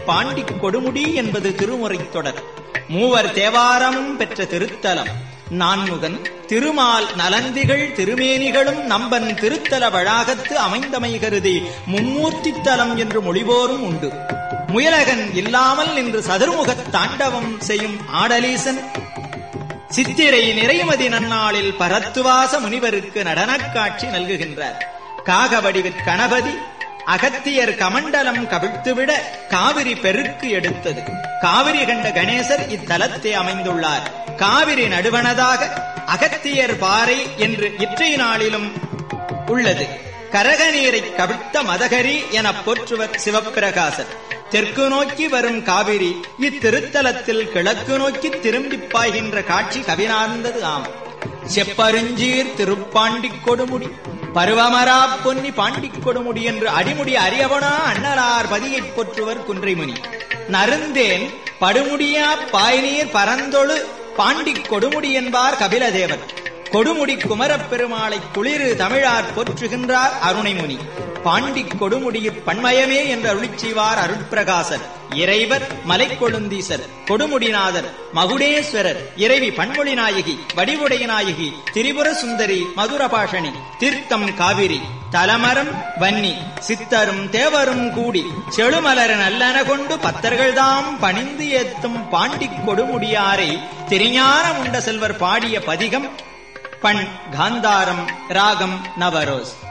Pontic Kodumudi என்பது திருமுறைத் தொடர் மூவர் தேவாரமும் பெற்ற திருத்தலம் நான்முகன் திருமால் நலந்திகள் திருமேனிகளும் நம்பன் திருத்தல வளாகத்து அமைந்தமை கருதி மும்மூர்த்தித் தலம் என்று மொழிபோரும் உண்டு முயலகன் இல்லாமல் நின்று சதுர்முகத் தாண்டவம் செய்யும் ஆடலீசன் சித்திரை நிறைமதி நன்னாளில் பரத்துவாச முனிவருக்கு நடனக் காட்சி நல்குகின்றார் காகவடிவிற் கணபதி அகத்தியர் கமண்டலம் கவிழ்த்துவிட காவிரி பெருக்கு எடுத்தது காவிரி கண்ட கணேசர் இத்தலத்தே அமைந்துள்ளார் காவிரி நடுவனதாக அகத்தியர் பாறை என்று இற்றை நாளிலும் உள்ளது கரக நீரை கவிழ்த்த மதகரி எனப் போற்றுவர் சிவப்பிரகாசர் தெற்கு நோக்கி வரும் காவிரி இத்திருத்தலத்தில் கிழக்கு நோக்கி திரும்பிப் பாய்கின்ற காட்சி கவினார்ந்தது ஆம் செப்பருஞ்சீர் திருப்பாண்டிக் கொடுமுடி பருவமரா பொன்னி பாண்டிக் கொடுமுடி என்று அடிமுடி அறியவனா அண்ணலார் பதியைப் போற்றுவர் குன்றைமுனி நருந்தேன் படுமுடியா பாய்நீர் பரந்தொழு பாண்டிக் கொடுமுடி என்பார் கபிலதேவர் கொடுமுடி குமரப் பெருமாளை குளிரு தமிழார் போற்றுகின்றார் அருணைமுனி பாண்டிக் கொடுமுடியிற் பண்மயமே என்று அருளிச் செய்வார் அருட்பிரகாசர் இறைவர் மலைக்கொழுந்தீசர் கொடுமுடிநாதர் மகுடேஸ்வரர் இறைவி பன்மொழி நாயகி வடிவுடைய நாயகி திரிபுர சுந்தரி மதுரபாஷணி தீர்த்தம் காவிரி தலமரம் வன்னி சித்தரும் தேவரும் கூடி செழுமலர் நல்லன கொண்டு பத்தர்கள்தாம் பணிந்து ஏத்தும் பாண்டிக் கொடுமுடியாரை திருஞான முண்ட செல்வர் பாடிய பதிகம் பண் காந்தாரம் ராகம் நவரோஸ்